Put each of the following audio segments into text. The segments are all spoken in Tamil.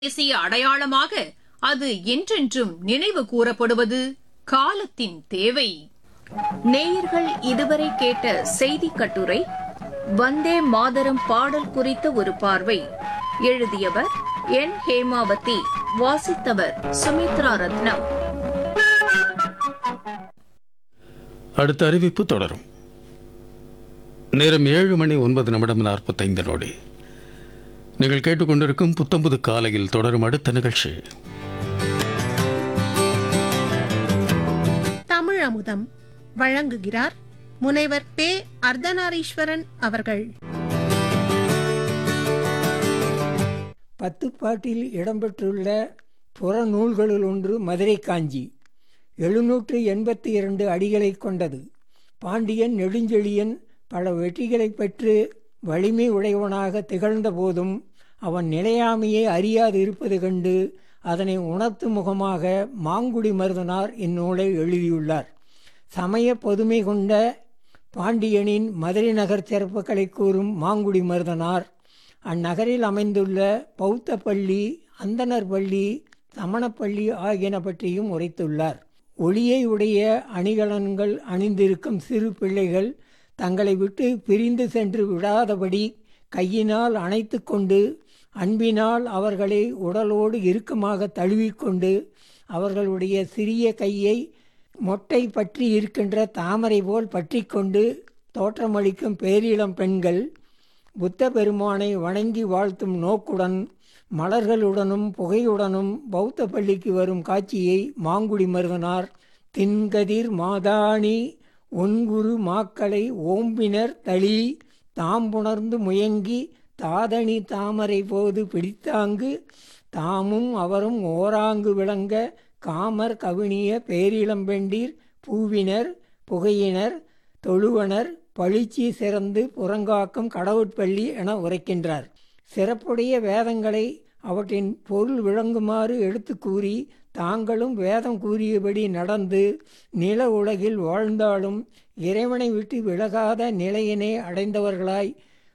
தேசிய அடையாளமாக அது என்றென்றும் நினைவு கூறப்படுவது காலத்தின் தேவை நேயர்கள் இதுவரை கேட்ட செய்தி கட்டுரை வந்தே மாதரம் பாடல் குறித்த ஒரு பார்வை எழுதியவர் என் ஹேமாவதி வாசித்தவர் சுமித்ரா ரத்னம் அடுத்த அறிவிப்பு தொடரும் நேரம் ஏழு மணி ஒன்பது நிமிடம் நாற்பத்தைந்து நொடி நீங்கள் கேட்டுக்கொண்டிருக்கும் புத்தம்புது காலையில் தொடரும் அடுத்த நிகழ்ச்சி தமிழ் அமுதம் வழங்குகிறார் முனைவர் பே அர்த்தநாரீஸ்வரன் அவர்கள் பத்துப்பாட்டில் இடம்பெற்றுள்ள புறநூல்களுள் ஒன்று மதுரை காஞ்சி எழுநூற்று எண்பத்தி இரண்டு அடிகளைக் கொண்டது பாண்டியன் நெடுஞ்செழியன் பல வெற்றிகளைப் பெற்று வலிமை உடையவனாக திகழ்ந்த போதும் அவன் நிலையாமையை அறியாது இருப்பது கண்டு அதனை உணர்த்தும் முகமாக மாங்குடி மருதனார் இந்நூலை எழுதியுள்ளார் சமய பொதுமை கொண்ட பாண்டியனின் மதுரை நகர் சிறப்புகளை கூறும் மாங்குடி மருதனார் அந்நகரில் அமைந்துள்ள பௌத்த பள்ளி அந்தணர் பள்ளி சமணப்பள்ளி ஆகியன பற்றியும் உரைத்துள்ளார் ஒளியை உடைய அணிகலன்கள் அணிந்திருக்கும் சிறு பிள்ளைகள் தங்களை விட்டு பிரிந்து சென்று விடாதபடி கையினால் அணைத்து கொண்டு அன்பினால் அவர்களை உடலோடு இறுக்கமாக தழுவிக்கொண்டு அவர்களுடைய சிறிய கையை மொட்டை பற்றி இருக்கின்ற தாமரை போல் பற்றி கொண்டு தோற்றமளிக்கும் பேரிளம் பெண்கள் புத்த பெருமானை வணங்கி வாழ்த்தும் நோக்குடன் மலர்களுடனும் புகையுடனும் பௌத்த பள்ளிக்கு வரும் காட்சியை மாங்குடி மருதனார் தின்கதிர் மாதாணி ஒன்குரு மாக்களை ஓம்பினர் தளி தாம்புணர்ந்து முயங்கி தாதணி தாமரை போது பிடித்தாங்கு தாமும் அவரும் ஓராங்கு விளங்க காமர் கவினிய பேரிளம்பெண்டீர் பூவினர் புகையினர் தொழுவனர் பளிச்சி சிறந்து புறங்காக்கும் கடவுட்பள்ளி என உரைக்கின்றார் சிறப்புடைய வேதங்களை அவற்றின் பொருள் விளங்குமாறு எடுத்து கூறி தாங்களும் வேதம் கூறியபடி நடந்து நில உலகில் வாழ்ந்தாலும் இறைவனை விட்டு விலகாத நிலையினை அடைந்தவர்களாய்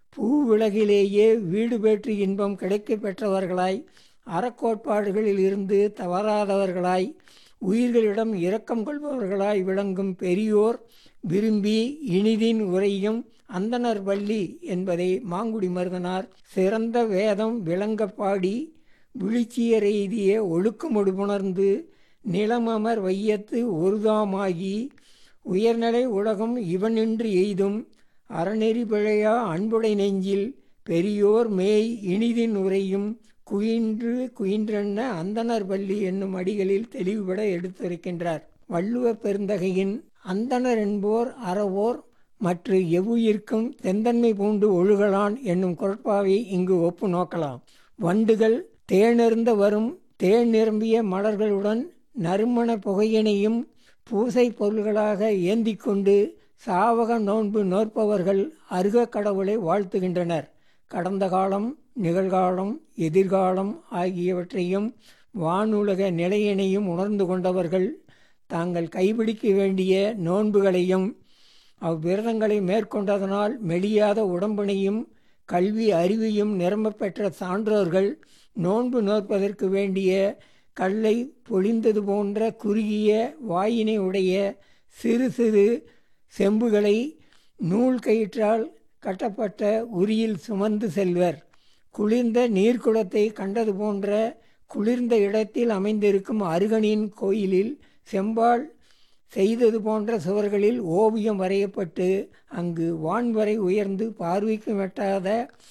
பூவிலகிலேயே வீடு பெற்று இன்பம் கிடைக்கப் பெற்றவர்களாய் அறக்கோட்பாடுகளில் இருந்து தவறாதவர்களாய் உயிர்களிடம் இரக்கம் கொள்பவர்களாய் விளங்கும் பெரியோர் விரும்பி இனிதின் உரையும் அந்தணர் பள்ளி என்பதை மாங்குடி மருதனார் சிறந்த வேதம் விளங்க பாடி விழிச்சியர் எய்திய ஒழுக்கமொடுபுணர்ந்து நிலமமர் வையத்து ஒருதாமாகி உயர்நிலை உலகம் இவனின்று எய்தும் அறநெறி பிழையா அன்புடை நெஞ்சில் பெரியோர் மேய் இனிதின் உரையும் குயின்று குயின்றென்ன அந்தணர் பள்ளி என்னும் அடிகளில் தெளிவுபட எடுத்துரைக்கின்றார் வள்ளுவ பெருந்தகையின் அந்தணர் என்போர் அறவோர் மற்ற எவ்வுயிர்க்கும் தெந்தன்மை பூண்டு ஒழுகலான் என்னும் குரட்பாவை இங்கு ஒப்பு நோக்கலாம் வண்டுகள் தேனெருந்த வரும் தேன் நிரம்பிய மலர்களுடன் நறுமண புகையினையும் பூசை பொருள்களாக ஏந்தி கொண்டு சாவக நோன்பு நோற்பவர்கள் அருக கடவுளை வாழ்த்துகின்றனர் கடந்த காலம் நிகழ்காலம் எதிர்காலம் ஆகியவற்றையும் வானுலக நிலையினையும் உணர்ந்து கொண்டவர்கள் தாங்கள் கைபிடிக்க வேண்டிய நோன்புகளையும் அவ்விரதங்களை மேற்கொண்டதனால் மெலியாத உடம்பினையும் கல்வி அறிவையும் நிரம்பப் பெற்ற சான்றோர்கள் நோன்பு நோற்பதற்கு வேண்டிய கல்லை பொழிந்தது போன்ற குறுகிய வாயினை உடைய சிறு சிறு செம்புகளை நூல் கயிற்றால் கட்டப்பட்ட உரியில் சுமந்து செல்வர் குளிர்ந்த நீர்க்குளத்தை கண்டது போன்ற குளிர்ந்த இடத்தில் அமைந்திருக்கும் அருகனின் கோயிலில் செம்பால் செய்தது போன்ற சுவர்களில் ஓவியம் வரையப்பட்டு அங்கு வான்வரை உயர்ந்து பார்வைக்கு வெட்டாத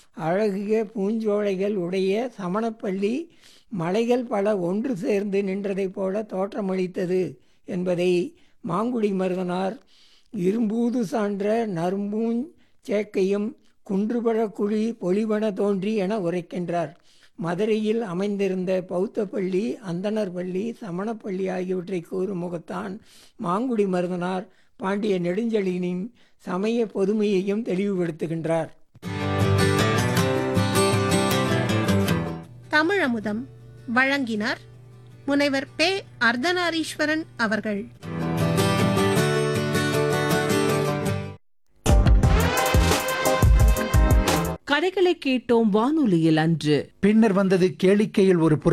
அழகிய பூஞ்சோலைகள் உடைய சமணப்பள்ளி மலைகள் பல ஒன்று சேர்ந்து நின்றதைப் போல தோற்றமளித்தது என்பதை மாங்குடி மருதனார் இரும்பூது சான்ற நரும்பூஞ் சேக்கையும் குன்றுபட குழி பொலிவன தோன்றி என உரைக்கின்றார் மதுரையில் அமைந்திருந்த பௌத்த பள்ளி அந்தணர் பள்ளி சமணப்பள்ளி ஆகியவற்றை கூறும் முகத்தான் மாங்குடி மருதனார் பாண்டிய நெடுஞ்செழியனின் சமய பொதுமையையும் தெளிவுபடுத்துகின்றார் தமிழ் அமுதம் வழங்கினார் முனைவர் பே அர்த்தநாரீஸ்வரன் அவர்கள் கதைகளை கேட்டோம் வானொலியில் அன்று பின்னர் வந்தது கேளிக்கையில் ஒரு புற